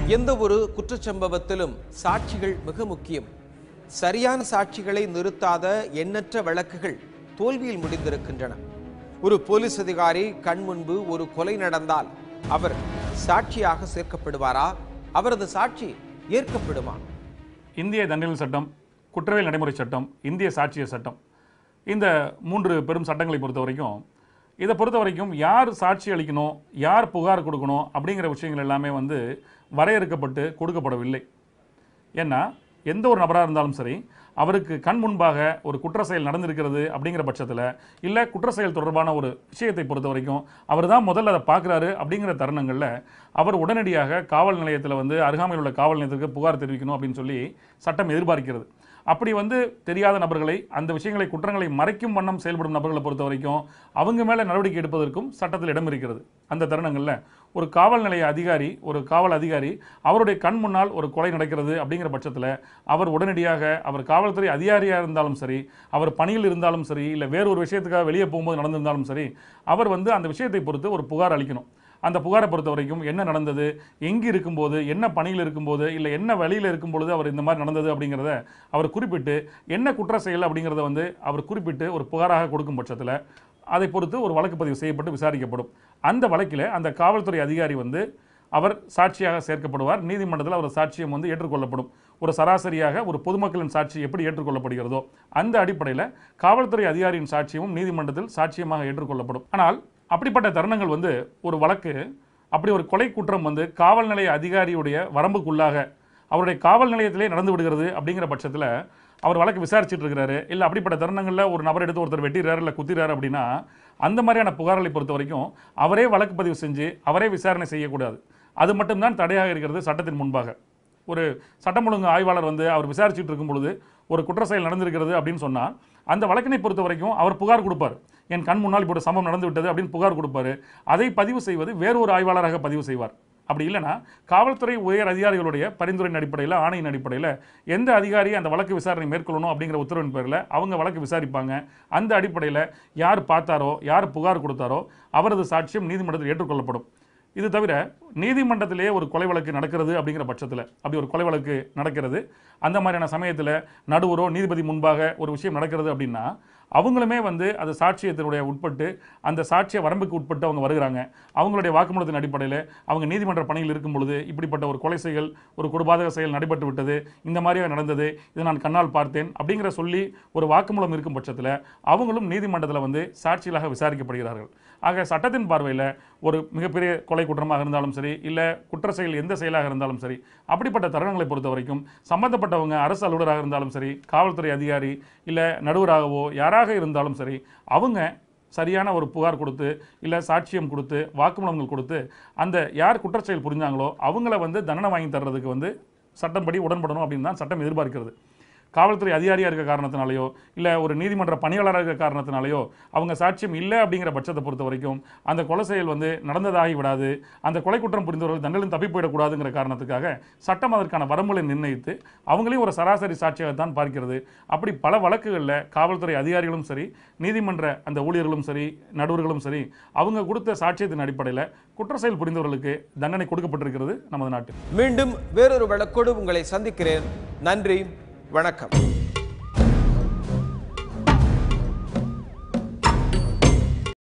எந்த ஒரு குற்றச்சம்பவத்திலும் சாட்சிகள் மிக முக்கியம் சரியான சாட்சிகளை நிறுத்தாத எண்ணற்ற வழக்குகள் தோல்வியில் முடிந்திருக்கின்றன ஒரு போலீஸ் அதிகாரி கண் முன்பு ஒரு கொலை நடந்தால் அவர் சாட்சியாக சேர்க்கப்படுவாரா அவரது சாட்சி ஏற்கப்படுமா இந்திய தண்டனை சட்டம் குற்றவியல் நடைமுறை சட்டம் இந்திய சாட்சிய சட்டம் இந்த மூன்று பெரும் சட்டங்களை பொறுத்த வரைக்கும் இதை பொறுத்த வரைக்கும் யார் சாட்சி அளிக்கணும் யார் புகார் கொடுக்கணும் அப்படிங்கிற விஷயங்கள் எல்லாமே வந்து வரையறுக்கப்பட்டு கொடுக்கப்படவில்லை ஏன்னா எந்த ஒரு நபராக இருந்தாலும் சரி அவருக்கு கண் முன்பாக ஒரு குற்ற செயல் நடந்திருக்கிறது அப்படிங்கிற பட்சத்தில் இல்லை குற்ற செயல் தொடர்பான ஒரு விஷயத்தை பொறுத்த வரைக்கும் அவர் தான் முதல்ல அதை பார்க்குறாரு அப்படிங்கிற தருணங்களில் அவர் உடனடியாக காவல் நிலையத்தில் வந்து அருகாமையில் உள்ள காவல் நிலையத்திற்கு புகார் தெரிவிக்கணும் அப்படின்னு சொல்லி சட்டம் எதிர்பார்க்கிறது அப்படி வந்து தெரியாத நபர்களை அந்த விஷயங்களை குற்றங்களை மறைக்கும் வண்ணம் செயல்படும் நபர்களை பொறுத்த வரைக்கும் அவங்க மேலே நடவடிக்கை எடுப்பதற்கும் சட்டத்தில் இடம் இருக்கிறது அந்த தருணங்களில் ஒரு காவல் நிலைய அதிகாரி ஒரு காவல் அதிகாரி அவருடைய கண் முன்னால் ஒரு கொலை நடக்கிறது அப்படிங்கிற பட்சத்தில் அவர் உடனடியாக அவர் காவல்துறை அதிகாரியாக இருந்தாலும் சரி அவர் பணியில் இருந்தாலும் சரி இல்லை வேறு ஒரு விஷயத்துக்காக வெளியே போகும்போது நடந்திருந்தாலும் சரி அவர் வந்து அந்த விஷயத்தை பொறுத்து ஒரு புகார் அளிக்கணும் அந்த புகாரை பொறுத்த வரைக்கும் என்ன நடந்தது எங்கே இருக்கும்போது என்ன பணியில் இருக்கும்போது இல்லை என்ன வழியில் இருக்கும்பொழுது அவர் இந்த மாதிரி நடந்தது அப்படிங்கிறத அவர் குறிப்பிட்டு என்ன குற்ற செயல் அப்படிங்கிறத வந்து அவர் குறிப்பிட்டு ஒரு புகாராக கொடுக்கும் பட்சத்தில் அதை பொறுத்து ஒரு வழக்கு பதிவு செய்யப்பட்டு விசாரிக்கப்படும் அந்த வழக்கில் அந்த காவல்துறை அதிகாரி வந்து அவர் சாட்சியாக சேர்க்கப்படுவார் நீதிமன்றத்தில் அவர் சாட்சியம் வந்து ஏற்றுக்கொள்ளப்படும் ஒரு சராசரியாக ஒரு பொதுமக்களின் சாட்சி எப்படி ஏற்றுக்கொள்ளப்படுகிறதோ அந்த அடிப்படையில் காவல்துறை அதிகாரியின் சாட்சியமும் நீதிமன்றத்தில் சாட்சியமாக ஏற்றுக்கொள்ளப்படும் ஆனால் அப்படிப்பட்ட தருணங்கள் வந்து ஒரு வழக்கு அப்படி ஒரு கொலை குற்றம் வந்து காவல் நிலைய அதிகாரியுடைய வரம்புக்குள்ளாக அவருடைய காவல் நிலையத்திலே நடந்து விடுகிறது அப்படிங்கிற பட்சத்தில் அவர் வழக்கு விசாரிச்சுட்டு இருக்கிறாரு இல்லை அப்படிப்பட்ட தருணங்களில் ஒரு நபர் எடுத்து ஒருத்தர் வெட்டிடுறாரு இல்லை குத்திடுறாரு அப்படின்னா அந்த மாதிரியான புகார்களை பொறுத்த வரைக்கும் அவரே வழக்கு பதிவு செஞ்சு அவரே விசாரணை செய்யக்கூடாது அது மட்டும்தான் தடையாக இருக்கிறது சட்டத்தின் முன்பாக ஒரு சட்டம் ஒழுங்கு ஆய்வாளர் வந்து அவர் விசாரிச்சுட்டு இருக்கும் பொழுது ஒரு குற்ற செயல் நடந்திருக்கிறது அப்படின்னு சொன்னால் அந்த வழக்கினை பொறுத்த வரைக்கும் அவர் புகார் கொடுப்பார் என் கண் முன்னால் இப்போ ஒரு சம்பவம் நடந்து விட்டது அப்படின்னு புகார் கொடுப்பாரு அதை பதிவு செய்வது வேறு ஒரு ஆய்வாளராக பதிவு செய்வார் அப்படி இல்லைன்னா காவல்துறை உயர் அதிகாரிகளுடைய பரிந்துரையின் அடிப்படையில் ஆணையின் அடிப்படையில் எந்த அதிகாரி அந்த வழக்கு விசாரணை மேற்கொள்ளணும் அப்படிங்கிற உத்தரவின் பேரில் அவங்க வழக்கு விசாரிப்பாங்க அந்த அடிப்படையில் யார் பார்த்தாரோ யார் புகார் கொடுத்தாரோ அவரது சாட்சியம் நீதிமன்றத்தில் ஏற்றுக்கொள்ளப்படும் இது தவிர நீதிமன்றத்திலேயே ஒரு கொலை வழக்கு நடக்கிறது அப்படிங்கிற பட்சத்தில் அப்படி ஒரு கொலை வழக்கு நடக்கிறது அந்த மாதிரியான சமயத்தில் நடுவரோ நீதிபதி முன்பாக ஒரு விஷயம் நடக்கிறது அப்படின்னா அவங்களுமே வந்து அது சாட்சியத்தினுடைய உட்பட்டு அந்த சாட்சிய வரம்புக்கு உட்பட்டு அவங்க வருகிறாங்க அவங்களுடைய வாக்குமூலத்தின் அடிப்படையில் அவங்க நீதிமன்ற பணியில் இருக்கும் பொழுது இப்படிப்பட்ட ஒரு கொலை செயல் ஒரு கொடுபாதக செயல் நடைபெற்று விட்டது இந்த மாதிரியாக நடந்தது இதை நான் கண்ணால் பார்த்தேன் அப்படிங்கிற சொல்லி ஒரு வாக்குமூலம் இருக்கும் பட்சத்தில் அவங்களும் நீதிமன்றத்தில் வந்து சாட்சிகளாக விசாரிக்கப்படுகிறார்கள் ஆக சட்டத்தின் பார்வையில் ஒரு மிகப்பெரிய கொலை குற்றமாக இருந்தாலும் சரி இல்லை குற்ற செயல் எந்த செயலாக இருந்தாலும் சரி அப்படிப்பட்ட தருணங்களை பொறுத்த வரைக்கும் சம்பந்தப்பட்டவங்க அரசு அலுவலராக இருந்தாலும் சரி காவல்துறை அதிகாரி இல்லை நடுவராகவோ யாராக இருந்தாலும் சரி அவங்க சரியான ஒரு புகார் கொடுத்து இல்லை சாட்சியம் கொடுத்து வாக்குமூலங்கள் கொடுத்து அந்த யார் குற்றச்செயல் புரிஞ்சாங்களோ அவங்கள வந்து தண்டனை வாங்கி தர்றதுக்கு வந்து சட்டப்படி உடன்படணும் அப்படின்னு தான் சட்டம் எதிர்பார்க்கிறது காவல்துறை அதிகாரியாக இருக்க காரணத்தினாலேயோ இல்லை ஒரு நீதிமன்ற பணியாளராக இருக்க காரணத்தினாலேயோ அவங்க சாட்சியம் இல்லை அப்படிங்கிற பட்சத்தை பொறுத்த வரைக்கும் அந்த கொலை செயல் வந்து நடந்ததாகி விடாது அந்த கொலை குற்றம் புரிந்தவர்கள் தண்டனை தப்பி போயிடக்கூடாதுங்கிற காரணத்துக்காக சட்டம் அதற்கான வரம்புகளை நிர்ணயித்து அவங்களையும் ஒரு சராசரி சாட்சியாகத்தான் பார்க்கிறது அப்படி பல வழக்குகளில் காவல்துறை அதிகாரிகளும் சரி நீதிமன்ற அந்த ஊழியர்களும் சரி நடுவர்களும் சரி அவங்க கொடுத்த சாட்சியத்தின் அடிப்படையில் குற்ற செயல் புரிந்தவர்களுக்கு தண்டனை கொடுக்கப்பட்டிருக்கிறது நமது நாட்டில் மீண்டும் வேறொரு வழக்கோடு உங்களை சந்திக்கிறேன் நன்றி வணக்கம்